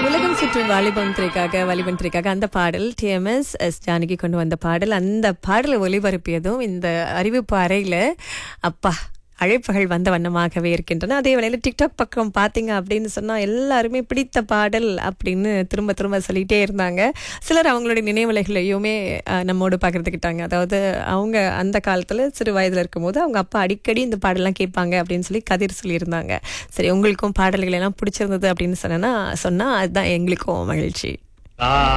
உலகம் சுற்றும் வாலிபன் திரைக்காக வாலிபன் திரைக்காக அந்த பாடல் டிஎம்எஸ் எஸ் ஜானகி கொண்டு வந்த பாடல் அந்த பாடலை ஒளிபரப்பியதும் இந்த அறிவிப்பு அறையில அப்பா அழைப்புகள் வந்த வண்ணமாகவே இருக்கின்றன அதே வேளையில் டிக்டாக் பக்கம் பார்த்தீங்க அப்படின்னு சொன்னா எல்லாருமே பிடித்த பாடல் அப்படின்னு திரும்ப திரும்ப சொல்லிட்டே இருந்தாங்க சிலர் அவங்களுடைய நினைவலைகளையுமே அஹ், நம்மோடு பகிர்ந்துக்கிட்டாங்க அதாவது அவங்க அந்த காலத்துல சிறு வயதுல இருக்கும்போது அவங்க அப்பா அடிக்கடி இந்த பாடலாம் கேட்பாங்க அப்படின்னு சொல்லி கதிர் சொல்லியிருந்தாங்க சரி உங்களுக்கும் பாடல்கள் எல்லாம் பிடிச்சிருந்தது அப்படின்னு சொன்னா சொன்னா அதுதான் எங்களுக்கும் மகிழ்ச்சி